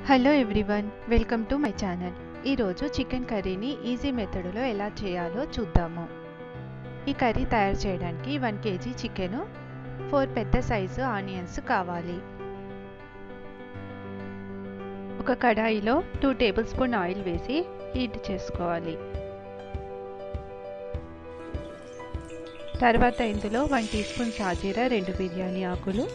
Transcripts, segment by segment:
hello everyone welcome to my channel ఈరోజు chicken కర్రీని easy మెథడ్లో ఎలా చేయాలో చూద్దాము ఈ కర్రీ తయారు చేయడానికి వన్ కేజీ చికెను ఫోర్ పెద్ద సైజు ఆనియన్స్ కావాలి ఒక కడాయిలో టూ టేబుల్ స్పూన్ ఆయిల్ వేసి హీట్ చేసుకోవాలి తర్వాత ఇందులో వన్ టీ స్పూన్ సాజీరా రెండు బిర్యానీ ఆకులు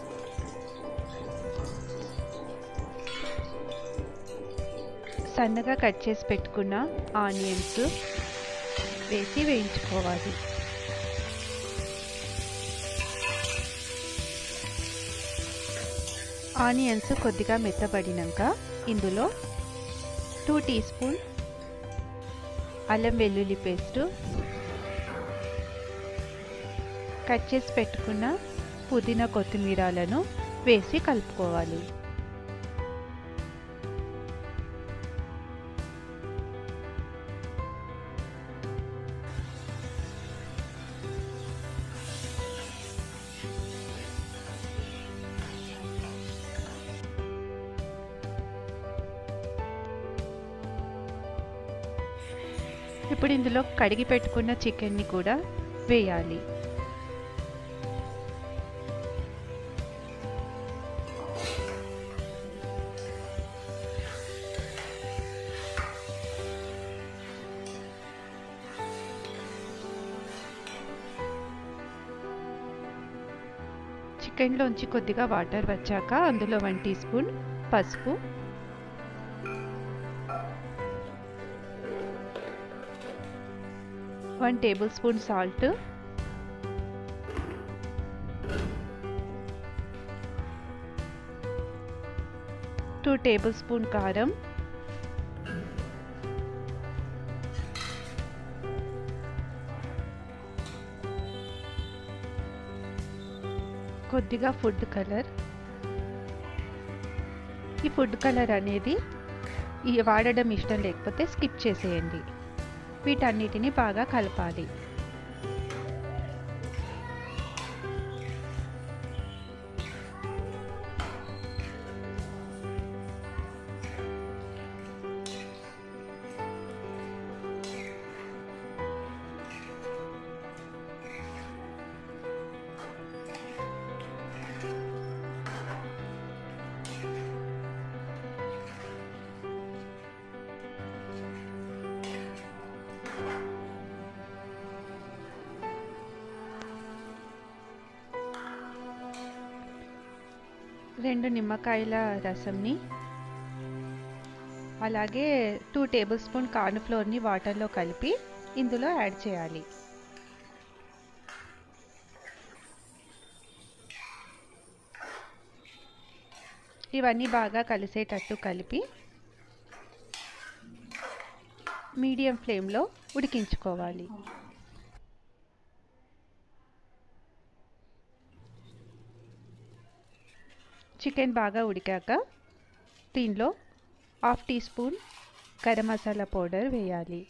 సన్నగా కట్ చేసి పెట్టుకున్న ఆనియన్స్ వేసి వేయించుకోవాలి ఆనియన్స్ కొద్దిగా మెత్తబడినాక ఇందులో టూ టీ స్పూన్ అల్లం వెల్లుల్లి పేస్టు కట్ చేసి పెట్టుకున్న పుదీనా కొత్తిమీరాలను వేసి కలుపుకోవాలి ఇప్పుడు ఇందులో కడిగి పెట్టుకున్న చికెన్ని కూడా వేయాలి చికెన్లోంచి కొద్దిగా వాటర్ వచ్చాక అందులో వన్ టీ స్పూన్ పసుపు one tablespoon salt two tablespoon కారం కొద్దిగా ఫుడ్ కలర్ ఈ ఫుడ్ కలర్ అనేది ఈ వాడడం ఇష్టం లేకపోతే స్కిప్ చేసేయండి వీటన్నిటిని బాగా కలపాలి రెండు నిమ్మకాయల రసంని అలాగే టూ టేబుల్ స్పూన్ కార్న్ఫ్లోర్ని వాటర్లో కలిపి ఇందులో యాడ్ చేయాలి ఇవన్నీ బాగా కలిసేటట్టు కలిపి మీడియం ఫ్లేమ్లో ఉడికించుకోవాలి చికెన్ బాగా ఉడికాక దీనిలో half teaspoon garam masala powder వేయాలి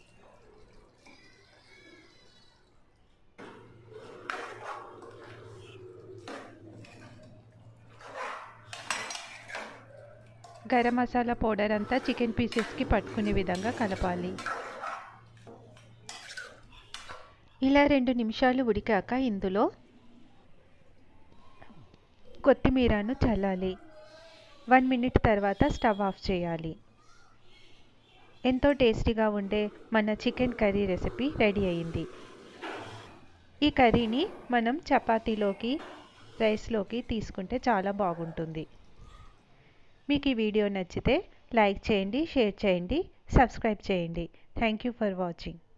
గరం మసాలా పౌడర్ అంతా చికెన్ పీసెస్కి పట్టుకునే విధంగా కలపాలి ఇలా రెండు నిమిషాలు ఉడికాక ఇందులో కొత్తిమీరను చల్లాలి వన్ మినిట్ తర్వాత స్టవ్ ఆఫ్ చేయాలి ఎంతో టేస్టీగా ఉండే మన చికెన్ కర్రీ రెసిపీ రెడీ అయింది ఈ కర్రీని మనం చపాతీలోకి రైస్లోకి తీసుకుంటే చాలా బాగుంటుంది మీకు ఈ వీడియో నచ్చితే లైక్ చేయండి షేర్ చేయండి సబ్స్క్రైబ్ చేయండి థ్యాంక్ యూ ఫర్ వాచింగ్